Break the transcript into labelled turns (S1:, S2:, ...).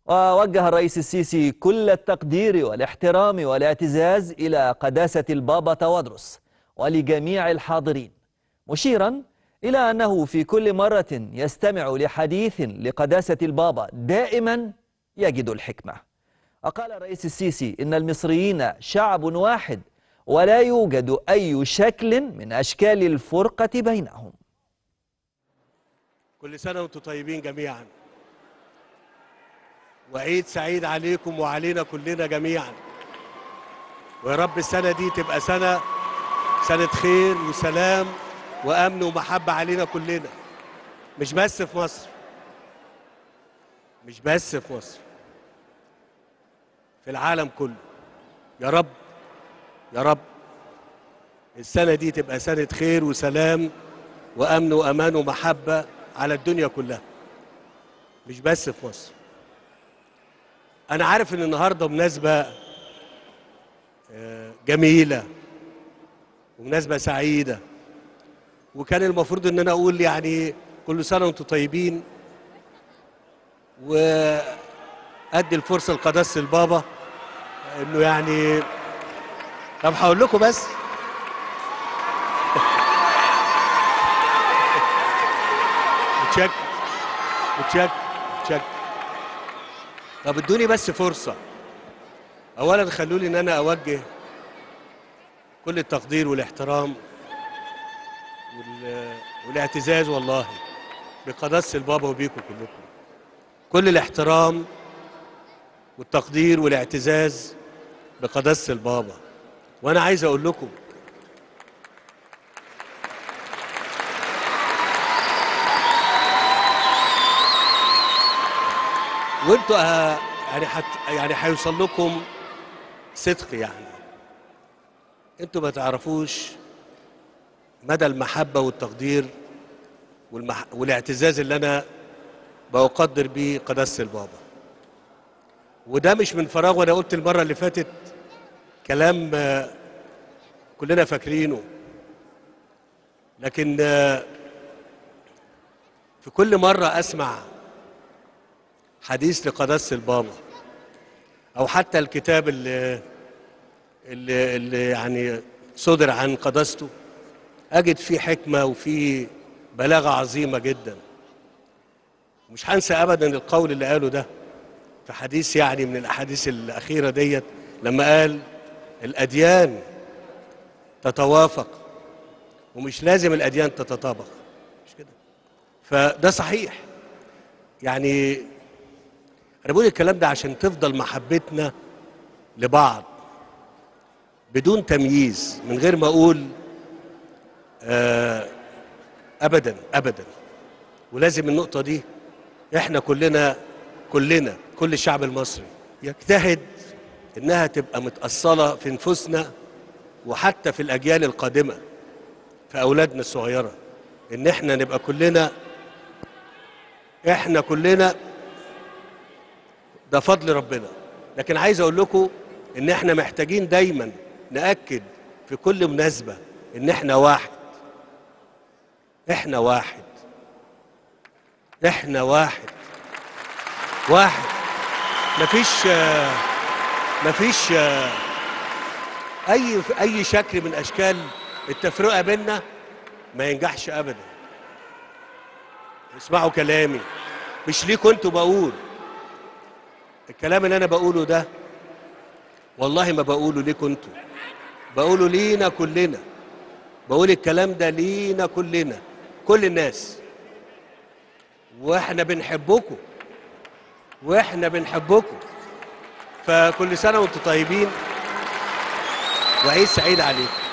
S1: ووجه الرئيس السيسي كل التقدير والاحترام والاعتزاز إلى قداسة البابا تودرس ولجميع الحاضرين مشيرا إلى أنه في كل مرة يستمع لحديث لقداسة البابا دائما يجد الحكمة وقال الرئيس السيسي إن المصريين شعب واحد ولا يوجد أي شكل من أشكال الفرقة بينهم
S2: كل سنة وانتم طيبين جميعا وعيد سعيد عليكم وعلينا كلنا جميعا ويا رب السنة دي تبقى سنة سنة خير وسلام وأمن ومحبة علينا كلنا مش بس في مصر مش بس في مصر في العالم كله يا رب يا رب السنة دي تبقى سنة خير وسلام وأمن وأمان ومحبة على الدنيا كلها مش بس في مصر أنا عارف إن النهاردة مناسبة آه، جميلة ومناسبة سعيدة وكان المفروض إن أنا أقول يعني كل سنة وأنتم طيبين وأدي الفرصة لقداسة البابا إنه يعني طب هقول لكم بس متشكر متشكر متشكر طب ادوني بس فرصة أولا خلوني إن أنا أوجه كل التقدير والاحترام وال... والاعتزاز والله بقداسة البابا وبيكم كلكم كل الاحترام والتقدير والاعتزاز بقداسة البابا وأنا عايز أقول لكم وانتوا ه- يعني حت يعني هيوصل لكم صدق يعني انتوا ما تعرفوش مدى المحبة والتقدير والمح... والاعتزاز اللي انا بقدر بيه قداسة البابا وده مش من فراغ وانا قلت المرة اللي فاتت كلام آه، كلنا فاكرينه لكن آه، في كل مرة اسمع حديث لقداسة البابا أو حتى الكتاب اللي, اللي, اللي يعني صدر عن قداسته أجد فيه حكمة وفيه بلاغة عظيمة جدا مش هنسى أبدا القول اللي قاله ده في حديث يعني من الأحاديث الأخيرة ديت لما قال الأديان تتوافق ومش لازم الأديان تتطابق مش كده فده صحيح يعني انا بقول الكلام ده عشان تفضل محبتنا لبعض بدون تمييز من غير ما اقول آه ابدا ابدا ولازم النقطه دي احنا كلنا كلنا كل الشعب المصري يجتهد انها تبقى متاصله في نفوسنا وحتى في الاجيال القادمه في اولادنا الصغيره ان احنا نبقى كلنا احنا كلنا ده فضل ربنا لكن عايز اقول لكم ان احنا محتاجين دايما ناكد في كل مناسبه ان احنا واحد احنا واحد احنا واحد واحد مفيش آه، مفيش آه، اي اي شكل من اشكال التفرقه بيننا ما ينجحش ابدا اسمعوا كلامي مش ليكوا انتوا بقول الكلام اللي انا بقوله ده والله ما بقوله ليكوا انتوا بقوله لينا كلنا بقول الكلام ده لينا كلنا كل الناس واحنا بنحبكم واحنا بنحبكم فكل سنه وانتم طيبين وعيد سعيد عليكم